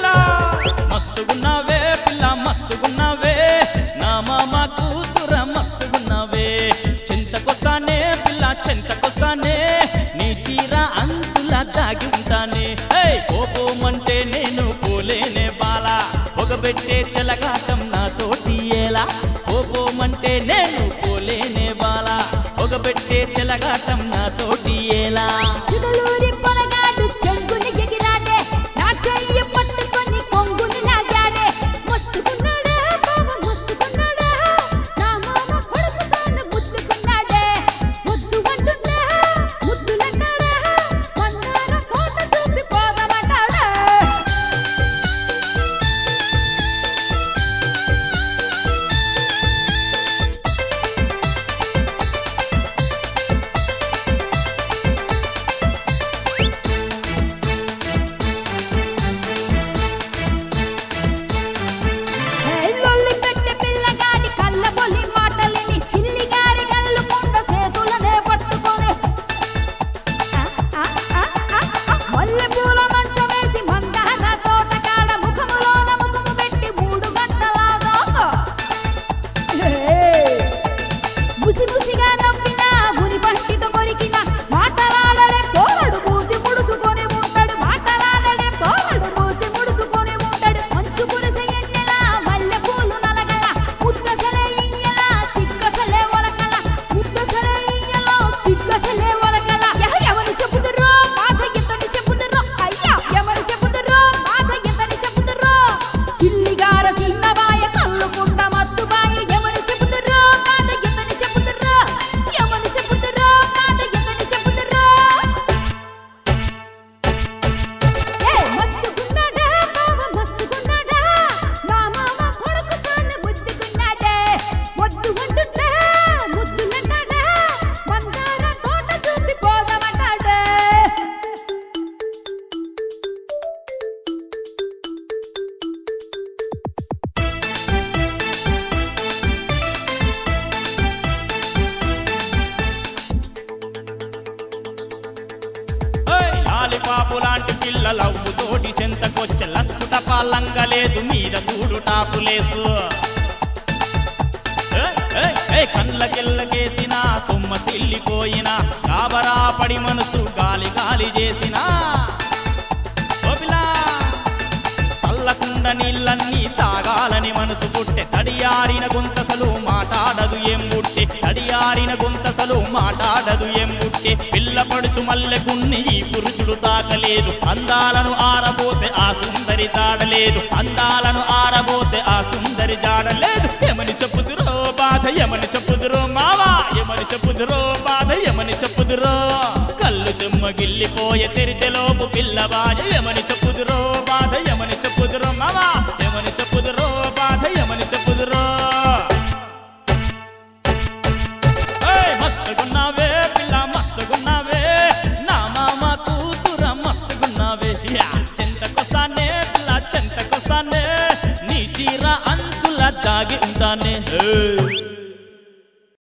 పిల్ల మస్తుగున్నావే పిల్ల మస్తుగున్నావే నా మామ కూతుర మస్తుగున్నావే చింతకొస్తానే పిల్ల చింతకొస్తానే నీ చీర అంచులా దాగి ఉంటానే ఏయ్, కోపమంటే నేను పోలేనే బాల పొగబెట్టే చెలగాటం నాతోటి ఎలా కోపమంటే నేను పోలేనే బాల పొగబెట్టే చెలగాటం నాతోటి ఎలా చిదలూరి పొలగాడు చెంగుని ఎగిరాడే నా చెయ్యి పట్టుకొని కొంగుని లాగాడే మస్తుకున్నాడే బావ మస్తుకున్నాడే నా మామ కొడుకు తాను ముద్దుకున్నాడే ముద్దు అంటుండే ముద్దులంటాడే మందార కోట చూపి పోదామంటాడే లొల్లి పెట్టే పిల్లగాడి కళ్ళ పొలి మాటలిని సిల్లిగారి కళ్ళు కొండ సేతులనే పట్టుకొని మల్లె పూల మంచం వేసి మందార తోట కాడ ముఖములోన ముఖము పెట్టి మూడు గంటలాగా ముసి ముసిగా నవ్వినా ముని పంటితో కొరికిన మాటలాడడే పోరడు మూతి ముడుచుకొని ఉంటాడు మాటలాడడే పోరడు మూతి ముడుచుకొని ఉంటాడు మంచు కురిసే ఎన్నెల మల్లె పూలు నలగల ముద్దసలే ఇయ్యల సిక్కసలే ఒలకల ముద్దసలే ఇయ్యల సిక్కసలే ఒలకల యహ ఎవరు చెప్పుదురో బాధ ఎంతని చెప్పుదురో అయ్యా ఎవరు చెప్పుదురో బాధ ఎంతని చెప్పుదురో సిల్లిగార సిన్నబాయ కల్లుకుండ మత్తుబాయ ఎవరు చెప్పుదురో బాధ ఎంతని చెప్పుదురో ఎవరు చెప్పుదురో బాధ ఎంతని చెప్పుదురో ఏ మస్తుకున్నాడా బావ మస్తుకున్నాడా నా మామ కొడుకు తాను ముద్దుకున్నాడే వద్దు అంటుంటే ముద్దులంటాడే మందార తోట చూపి పోదామంటాడే లాలిపాపు లాంటి పిల్లలవ్వు తోటి చెంతకొచ్చే లస్కుట పాలంగలేదు మీద చూడు టాపులేసు ఏయ్, ఏయ్, ఏయ్, కళ్ళకెళ్ళకేసిన సొమ్మ సిల్లిపోయిన కాబరా పడి మనసు గాలి గాలి చేసిన చల్లకుండ నీళ్ళన్నీ తాగాలని మనసు పుట్టె తడియారిన గొంతసలు మాటాడదు ఏం బుట్టె తడియారిన గొంతసలు మాటాడదు ఏం బుట్టె పిల్ల పడుచు మల్లెకున్ని ఈ పురుషుడు తాకలేదు అందాలను ఆరబోతే ఆ సుందరి తాడలేదు అందాలను ఆరబోతే ఆ సుందరి జాడలేదు ఏమని చెప్పుదురో బాధ ఏమని చెప్పుదురో మావా ఏమని చెప్పుదురో బాధ ఏమని చెప్పుదురో కళ్ళు చెమ్మగిల్లిపోయే తెరిచెలోపు పిల్లవాయ ఏమని చెప్పుదురో